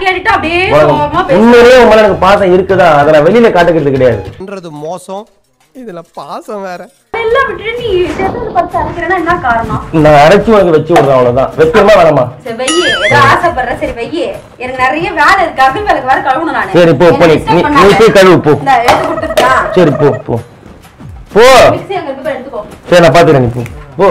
கேட்டுட்டு அப்படியே உனக்கு கோவமா பேச உண்மையிலேயே உன் மேல எனக்கு பாசம் இருக்குதா அதை நான் வெளியில காட்டுக்கிறது கிடையாது பண்றது மோசம் இதுல பாசம் வேற எல்லாம் விட்டுட்டு நீ செத்தது பார்த்து அரைக்கிறேன்னா என்ன காரணம் நான் அரைச்சு உனக்கு வச்சு விடுறேன் அவ்வளவுதான் வைக்கணுமா வேணாமா சரி வெய்யி ஏதோ ஆசைப்படுற சரி வெய்யி எனக்கு நிறைய வேலை இருக்கு அகல் வேலைக்கு வேற கழுவணும் நானு சரி, போ, போ, என்னை நீ- disturb நீ- பண்ணாத. நீ போய் கழுவு, போ. இந்தா, எடுத்து கொடுத்துருக்கா சரி போ போ போ மிக்ஸி அங்க இருக்கு போய் எடுத்துக்கோ சரி நான் பாத்துக்கிறேன் நீ போ போ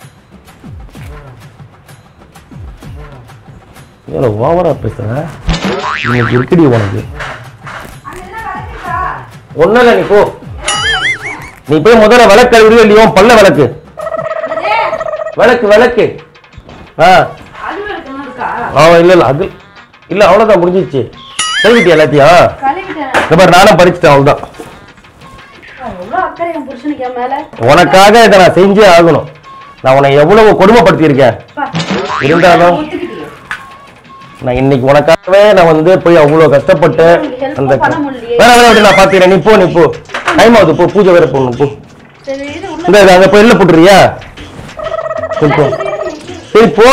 ஏல ஓவரா பேசுற இன்னைக்கு இருக்குடி உனக்கு அங்க என்ன வேலை இருக்கா ஒண்ணும் இல்ல நீ போ நீ போய் முதல்ல விளக்கு கழுவியோ இல்லையோ பல்ல விளக்கு என்னது? விளக்கு விளக்கு ஆ அலுவலகம் இருக்கணும் இருக்கா ஆ இல்ல இல்ல அது இல்ல அவ்வளவுதான் முடிஞ்சிச்சு கழுவிட்டியா எல்லாத்தையும் கழுவிட்டேன் இந்த மாதிரி நானும் படிச்சுட்டேன் அவ்வளவுதான் எவ்வளவு அக்கறை என் புருஷனுக்கு என் மேல உனக்காக இதை நான் செஞ்சே ஆகணும் நான் உன்னை எவ்வளவு கொடுமைப்படுத்தியிருக்கேன் பா. இருந்தாலும் ஒத்துக்கிட்டியே. நான் இன்னைக்கு உனக்காகவே நான் வந்து போய் அவ்வளவு கஷ்டப்பட்டு உங்களுக்கு help அந்த பண்ண முடியலையே. வேணாம் வேணாம் விடு, நான் பாத்துக்கிறேன் நீ போ நீ போ டைம் ஆகுது போ பூஜை வேற போகணும் போ சரி இது உள்ள இந்த இது அங்க போய் எல்ல போட்டுறியா சரி போ சரி போ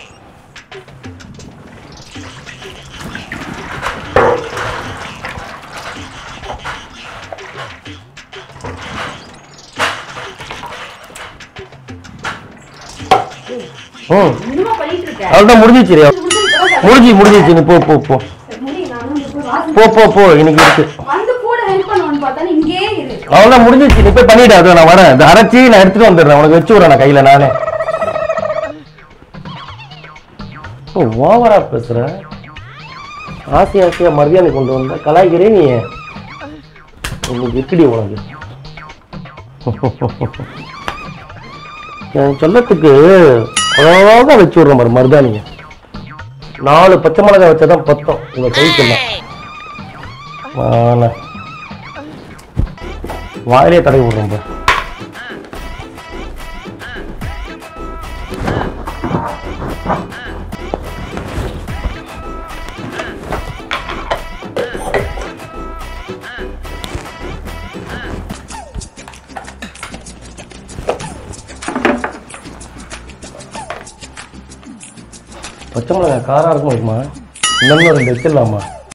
ம் இன்னுமா பண்ணிட்டு இருக்க அவ்வளோதான் முடிஞ்சிச்சு முடிஞ்சு முடிஞ்சிச்சு நீ போ போ போ முடி, நானும் இங்க போய் வாசல் போ போ போ இன்னைக்கு இருக்கு வந்து கூட ஹெல்ப் பண்ணுவோன்னு பார்த்தா நீ இங்கேயே இரு அவ்வளோதான் முடிஞ்சிச்சு நீ போய் பண்ணிட்டு அதோ நான் வரேன் இந்த அரைச்சி நான் எடுத்துட்டு வந்துடுறேன் உனக்கு வச்சு விடுறேன் நான் கையில நானே ஓ ஓவரா பேசுற ஆசை ஆசையா மரியாதை கொண்டு வந்த கலாய்க்கிறே நீ இன்னைக்கு இருக்குடி உனக்கு என் சொல்லத்துக்கு அழகா வச்சு விடுறேன் பாரு மருதாணிய நாலு பச்சை மிளகாய் வச்சாதான் பத்தம் உங்க கைக்கெல்லாம் வாண. வாயிலே தடவி விடுறோம் பாரு. பச்சை மிளகாய் காரா இருக்கும் இருக்குமா இன்னும் ரெண்டு வச்சிடலாமா